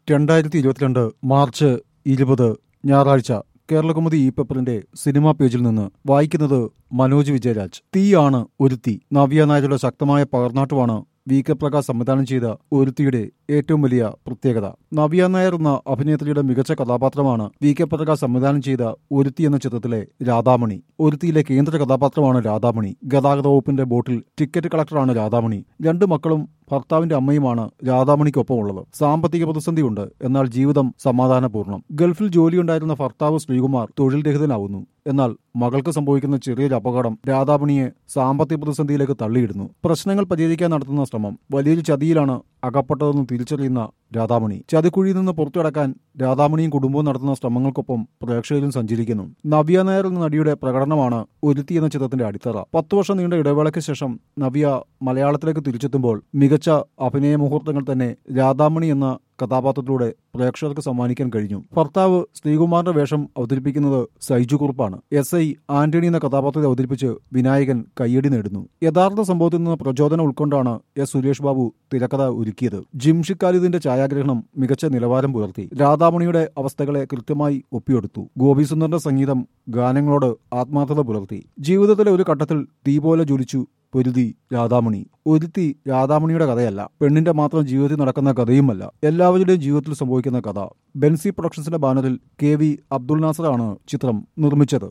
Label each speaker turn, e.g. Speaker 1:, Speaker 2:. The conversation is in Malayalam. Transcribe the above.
Speaker 1: രണ്ടായിരത്തി ഇരുപത്തിരണ്ട് മാർച്ച് ഇരുപത് ഞായറാഴ്ച കേരളകൗമുദി ഈ പേപ്പറിന്റെ സിനിമാ പേജിൽ നിന്ന് വായിക്കുന്നത് മനോജ് വിജയരാജ് തീയാണ് ഒരുത്തി നവ്യ നായരുടെ ശക്തമായ പകർന്നാട്ടുമാണ് വി കെ പ്രകാശ് സംവിധാനം ചെയ്ത ഒരുത്തിയുടെ ഏറ്റവും വലിയ പ്രത്യേകത നവ്യ നായർ എന്ന അഭിനേത്രിയുടെ മികച്ച കഥാപാത്രമാണ് വി കെ പ്രകാശ് സംവിധാനം ചെയ്ത ഒരുത്തി എന്ന ചിത്രത്തിലെ രാധാമണി ഒരുത്തിയിലെ കേന്ദ്ര കഥാപാത്രമാണ് രാധാമണി ഗതാഗത വകുപ്പിന്റെ ബോട്ടിൽ ടിക്കറ്റ് കളക്ടറാണ് രാധാമണി രണ്ട് മക്കളും ഭർത്താവിന്റെ അമ്മയുമാണ് രാധാമണിക്കൊപ്പമുള്ളത് സാമ്പത്തിക പ്രതിസന്ധിയുണ്ട് എന്നാൽ ജീവിതം സമാധാനപൂർണ്ണം ഗൾഫിൽ ജോലിയുണ്ടായിരുന്ന ഭർത്താവ് ശ്രീകുമാർ തൊഴിൽ രഹിതനാവുന്നു എന്നാൽ മകൾക്ക് സംഭവിക്കുന്ന ചെറിയൊരു അപകടം രാധാമണിയെ സാമ്പത്തിക പ്രതിസന്ധിയിലേക്ക് തള്ളിയിടുന്നു പ്രശ്നങ്ങൾ പരിഹരിക്കാൻ നടത്തുന്ന ശ്രമം വലിയൊരു ചതിയിലാണ് അകപ്പെട്ടതെന്ന് തിരിച്ചറിയുന്ന രാധാമണി ചതിക്കുഴിയിൽ നിന്ന് പുറത്തുകടക്കാൻ രാധാമണിയും കുടുംബവും നടത്തുന്ന ശ്രമങ്ങൾക്കൊപ്പം പ്രേക്ഷകരും സഞ്ചരിക്കുന്നു നവ്യ നായർ എന്ന നടിയുടെ പ്രകടനമാണ് ഒരുത്തി എന്ന ചിത്രത്തിന്റെ അടിത്തറ പത്തു വർഷം നീണ്ട ഇടവേളയ്ക്ക് ശേഷം നവ്യ മലയാളത്തിലേക്ക് തിരിച്ചെത്തുമ്പോൾ മികച്ച അഭിനയ മുഹൂർത്തങ്ങൾ തന്നെ രാധാമണി എന്ന കഥാപാത്രത്തിലൂടെ പ്രേക്ഷകർക്ക് സമ്മാനിക്കാൻ കഴിഞ്ഞു ഭർത്താവ് ശ്രീകുമാറിന്റെ വേഷം അവതരിപ്പിക്കുന്നത് സൈജു കുറുപ്പാണ് എസ് ഐ ആന്റണി എന്ന കഥാപാത്രത്തെ അവതരിപ്പിച്ച് വിനായകൻ കയ്യടി നേടുന്നു യഥാർത്ഥ സംഭവത്തിൽ നിന്ന് പ്രചോദനം ഉൾക്കൊണ്ടാണ് എസ് സുരേഷ് ബാബു തിരക്കഥ ഒരുക്കിയത് ജിംഷി ഖാലിദിന്റെ ഛായാഗ്രഹണം മികച്ച നിലവാരം പുലർത്തി രാധാമണിയുടെ അവസ്ഥകളെ കൃത്യമായി ഒപ്പിയെടുത്തു ഗോപിസുന്ദറിന്റെ സംഗീതം ഗാനങ്ങളോട് ആത്മാർത്ഥത പുലർത്തി ജീവിതത്തിലെ ഒരു ഘട്ടത്തിൽ തീ പോലെ ജ്വലിച്ചു പൊരുതി രാധാമണി ഒരുത്തി രാധാമണിയുടെ കഥയല്ല പെണ്ണിന്റെ മാത്രം ജീവിതത്തിൽ നടക്കുന്ന കഥയുമല്ല എല്ലാവരുടെയും ജീവിതത്തിൽ സംഭവിക്കുന്ന കഥ ബെൻസി പ്രൊഡക്ഷൻസിന്റെ ബാനറിൽ കെ വി അബ്ദുൾ നാസറാണ് ചിത്രം നിർമ്മിച്ചത്